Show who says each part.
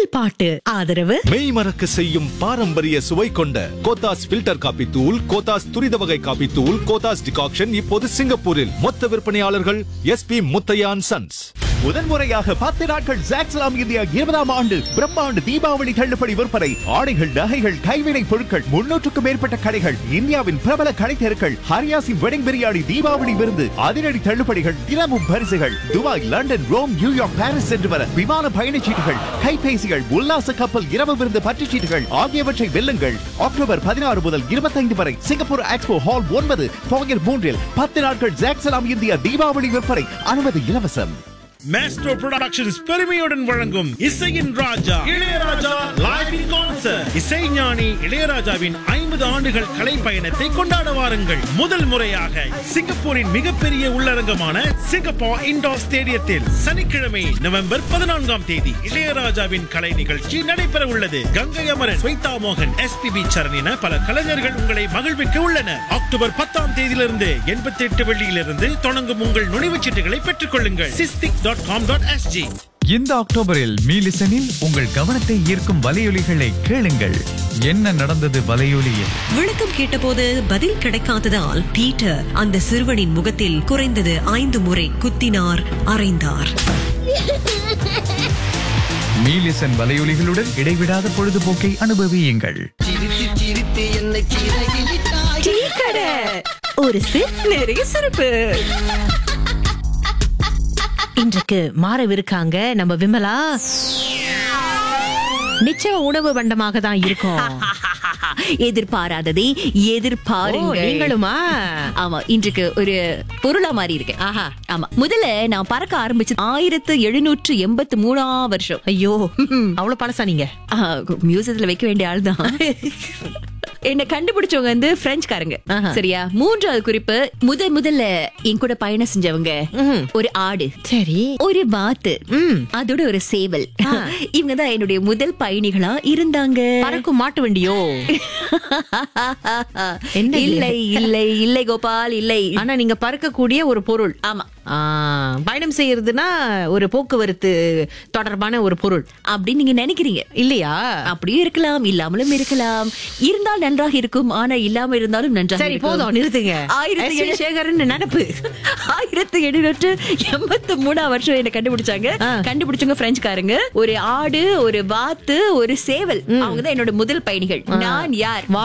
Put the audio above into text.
Speaker 1: முதல் பாட்டு ஆதரவு
Speaker 2: மெய் மறக்க செய்யும் பாரம்பரிய சுவை கொண்ட கோத்தாஸ் ஃபில்டர் காபி தூள் கோத்தாஸ் துரித வகை காபி தூள் கோத்தாஸ் டிகாக்ஷன் இப்போது சிங்கப்பூரில் மொத்த விற்பனையாளர்கள் எஸ்பி முத்தையான் சன்ஸ்
Speaker 3: முதன்முறையாக பத்து நாட்கள் ஜாக்ஸ்லாம் இந்தியா இருபதாம் ஆண்டு பிரம்மாண்டு தீபாவளி தள்ளுபடி விற்பனை ஆடைகள் நகைகள் கைவினை பொருட்கள் முன்னூற்றுக்கும் மேற்பட்ட கடைகள் இந்தியாவின் பிரபல கடை தெருக்கள் ஹரியாசின் வெடிங் பிரியாணி தீபாவளி விருந்து அதிரடி தள்ளுபடிகள் தினமும் பரிசுகள் Dubai London Rome New York Paris சென்று வர விமான பயணச்சீட்டுகள் கைபேசிகள் உல்லாச கப்பல் இரவு விருந்து பற்றுச்சீட்டுகள் ஆகியவற்றை வெல்லுங்கள் அக்டோபர் பதினாறு முதல் இருபத்தைந்து வரை சிங்கப்பூர் எக்ஸ்போ ஹால் ஒன்பது போகர் மூன்றில் பத்து நாட்கள் ஜாக்ஸ்லாம் இந்தியா தீபாவளி விற்பனை அனுமதி இலவசம்
Speaker 4: மேஸ்ட்ரோ புரொடக்ஷன்ஸ் பெருமையுடன் வழங்கும் இசையின் ராஜா இளையராஜா லைவ் இன் கான்சர்ட் இசைஞானி இளையராஜாவின் ஐம்பது ஆண்டுகள் கலை பயணத்தை கொண்டாட வாருங்கள் முதல் முறையாக சிங்கப்பூரின் மிகப்பெரிய உள்ளரங்கமான சிங்கப்பூர் இண்டோர் ஸ்டேடியத்தில் சனிக்கிழமை நவம்பர் பதினான்காம் தேதி இளையராஜாவின் கலை நிகழ்ச்சி நடைபெற உள்ளது கங்கை அமரன் ஸ்வைதா மோகன் எஸ்பிபி சரண் என பல கலைஞர்கள் உங்களை மகிழ்விக்க உள்ளனர் அக்டோபர் பத்தாம் தேதியிலிருந்து எண்பத்தி எட்டு வெள்ளியிலிருந்து தொடங்கும் உங்கள் நுழைவுச் சீட்டுகளை பெற்றுக் கொள்ளுங்கள் SISTIC dot com dot SG
Speaker 5: இந்த அக்டோபரில் மீலிசனில் உங்கள் கவனத்தை ஈர்க்கும் வலையொலிகளை கேளுங்கள் என்ன நடந்தது வலையொலியில்
Speaker 1: விளக்கம் கேட்டபோது பதில் கிடைக்காததால் பீட்டர் அந்த சிறுவனின் முகத்தில் குறைந்தது ஐந்து முறை குத்தினார் அறைந்தார்
Speaker 5: மீலிசன் வலையொலிகளுடன் இடைவிடாத பொழுதுபோக்கை அனுபவியுங்கள்
Speaker 1: டீ கடை ஒரு சிப் நிறைய சிறப்பு இன்றைக்கு மாறவிருக்காங்க நம்ம விமலா நிச்சய உணவு பண்டமாக தான் இருக்கும்
Speaker 6: எதிர்பாராததை எதிர்பாருங்க
Speaker 1: நீங்களுமா
Speaker 6: ஆமா இன்றைக்கு ஒரு பொருளா மாறி இருக்கேன்
Speaker 1: ஆஹா
Speaker 6: ஆமா முதல்ல நான் பறக்க ஆரம்பிச்சு ஆயிரத்து எழுநூற்று எண்பத்தி மூணாம் வருஷம்
Speaker 1: ஐயோ அவ்வளவு பழசா நீங்க
Speaker 6: மியூசியத்துல வைக்க வேண்டிய ஆள் தான் என்ன கண்டுபிடிச்சவங்க வந்து பிரெஞ்சுக்காரங்க
Speaker 1: ஆஹா.
Speaker 6: சரியா மூன்றாவது குறிப்பு முதல் முதல்ல என் கூட பயணம் செஞ்சவங்க
Speaker 1: ம்ஹும்.
Speaker 6: ஒரு ஆடு
Speaker 1: சரி
Speaker 6: ஒரு வாத்து
Speaker 1: ம்.
Speaker 6: அதோட ஒரு சேவல் இவங்க தான் என்னுடைய முதல் பயணிகளா இருந்தாங்க
Speaker 1: பறக்கும் மாட்டு வண்டியோ என்ன இது?
Speaker 6: இல்லை இல்லை இல்லை கோபால் இல்லை
Speaker 1: ஆனா நீங்க பறக்கக்கூடிய ஒரு பொருள்
Speaker 6: ஆமா
Speaker 1: ஆ, பயணம் செய்யறதுன்னா ஒரு போக்குவரத்து தொடர்பான ஒரு பொருள்
Speaker 6: அப்படின்னு நீங்க நினைக்கிறீங்க
Speaker 1: இல்லையா
Speaker 6: அப்படியும் இருக்கலாம் இல்லாமலும் இருக்கலாம் இருந்தால் நன்றாக இருக்கும் ஆனா இல்லாம இருந்தாலும் நன்றாக
Speaker 1: சரி
Speaker 6: இருக்கும்.
Speaker 1: போதும் நிறுத்துங்க
Speaker 6: ஆயிரத்தி
Speaker 1: எஸ் வி
Speaker 6: எழு-
Speaker 1: சேகரன் நினப்பு
Speaker 6: ஆயிரத்தி எழுநூற்று எண்பத்தி மூணாம் வருஷம் என்ன கண்டுபிடிச்சாங்க
Speaker 1: ஆ.
Speaker 6: கண்டுபிடிச்சவங்க பிரெஞ்சுக்காரங்க ஒரு ஆடு ஒரு வாத்து ஒரு சேவல் அவங்க தான் என்னோட முதல் பயணிகள் நான் யார்